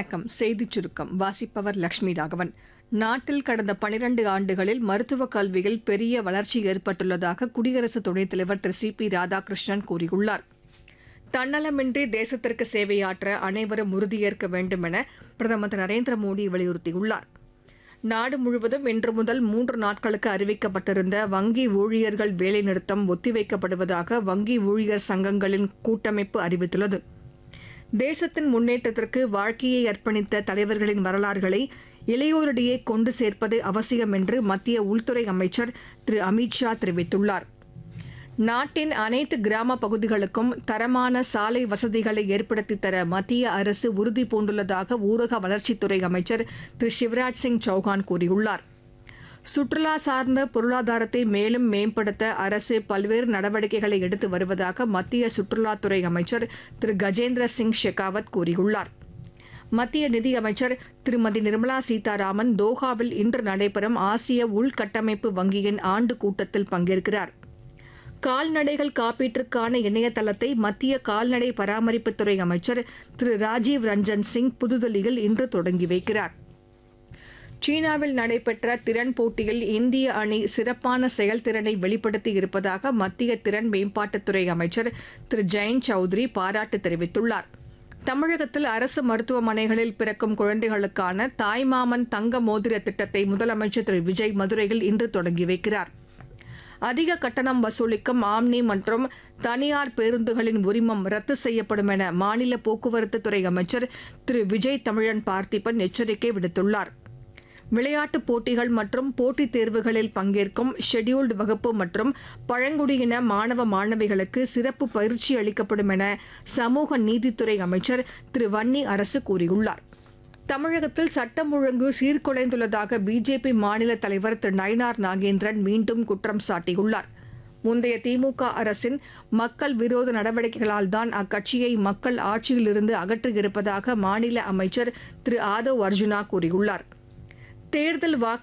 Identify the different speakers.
Speaker 1: வணக்கம் செய்திச் சுருக்கம் வாசிப்பவர் லட்சுமி ராகவன் நாட்டில் கடந்த பனிரண்டு ஆண்டுகளில் மருத்துவக் கல்வியில் பெரிய வளர்ச்சி ஏற்பட்டுள்ளதாக குடியரசு துணைத் தலைவர் திரு சி பி ராதாகிருஷ்ணன் கூறியுள்ளார் தன்னலமின்றி தேசத்திற்கு சேவையாற்ற அனைவரும் உறுதியேற்க வேண்டும் என பிரதமர் திரு நரேந்திர மோடி வலியுறுத்தியுள்ளார் நாடு முழுவதும் இன்று முதல் மூன்று நாட்களுக்கு அறிவிக்கப்பட்டிருந்த வங்கி ஊழியர்கள் வேலைநிறுத்தம் ஒத்திவைக்கப்படுவதாக வங்கி ஊழியர் சங்கங்களின் கூட்டமைப்பு அறிவித்துள்ளது தேசத்தின் முன்னேற்றத்திற்கு வாழ்க்கையை அர்ப்பணித்த தலைவர்களின் வரலாறுகளை இளையோரிடையே கொண்டு சேர்ப்பது அவசியம் என்று மத்திய உள்துறை அமைச்சர் திரு அமித் ஷா தெரிவித்துள்ளார் நாட்டின் அனைத்து கிராம பகுதிகளுக்கும் தரமான சாலை வசதிகளை ஏற்படுத்தித் தர மத்திய அரசு உறுதி பூண்டுள்ளதாக ஊரக வளர்ச்சித்துறை அமைச்சர் திரு சிவராஜ் சிங் சௌஹான் கூறியுள்ளார் சுற்றுலா சார்ந்த பொருளாதாரத்தை மேலும் மேம்படுத்த அரசு பல்வேறு நடவடிக்கைகளை எடுத்து வருவதாக மத்திய சுற்றுலாத்துறை அமைச்சர் திரு கஜேந்திர சிங் ஷெகாவத் கூறியுள்ளார் மத்திய நிதியமைச்சர் திருமதி நிர்மலா சீதாராமன் தோஹாவில் இன்று நடைபெறும் ஆசிய உள்கட்டமைப்பு வங்கியின் ஆண்டு கூட்டத்தில் பங்கேற்கிறார் கால்நடைகள் காப்பீட்டிற்கான இணையதளத்தை மத்திய கால்நடை பராமரிப்புத்துறை அமைச்சர் திரு ராஜீவ் ரஞ்சன் சிங் புதுதில்லியில் இன்று தொடங்கி வைக்கிறார் சீனாவில் நடைபெற்ற திறன் போட்டியில் இந்திய அணி சிறப்பான செயல்திறனை வெளிப்படுத்தி இருப்பதாக மத்திய திறன் மேம்பாட்டுத்துறை அமைச்சர் திரு ஜெயந்த் சௌத்ரி பாராட்டு தெரிவித்துள்ளார் தமிழகத்தில் அரசு மருத்துவமனைகளில் பிறக்கும் குழந்தைகளுக்கான தாய்மாமன் தங்க மோதிர திட்டத்தை முதலமைச்சர் திரு விஜய் மதுரையில் இன்று தொடங்கி வைக்கிறார் அதிக கட்டணம் வசூலிக்கும் ஆம்னி மற்றும் தனியார் பேருந்துகளின் உரிமம் ரத்து செய்யப்படும் என மாநில போக்குவரத்து துறை அமைச்சர் திரு விஜய் தமிழன் பார்த்திபன் எச்சரிக்கை விடுத்துள்ளார் விளையாட்டுப் போட்டிகள் மற்றும் போட்டித் தேர்வுகளில் பங்கேற்கும் ஷெட்யூல்டு வகுப்பு மற்றும் பழங்குடியின மாணவ மாணவிகளுக்கு சிறப்பு பயிற்சி அளிக்கப்படும் என சமூக நீதித்துறை அமைச்சர் திரு வன்னி அரசு கூறியுள்ளார் தமிழகத்தில் சட்டம் ஒழுங்கு சீர்குலைந்துள்ளதாக பிஜேபி மாநில தலைவர் திரு நயினார் நாகேந்திரன் மீண்டும் குற்றம் சாட்டியுள்ளார் முந்தைய திமுக அரசின் மக்கள் விரோத நடவடிக்கைகளால் தான் அக்கட்சியை மக்கள் ஆட்சியிலிருந்து அகற்றியிருப்பதாக மாநில அமைச்சர் திரு ஆதவ் அர்ஜுனா கூறியுள்ளார் தேர்தல் வாக்கு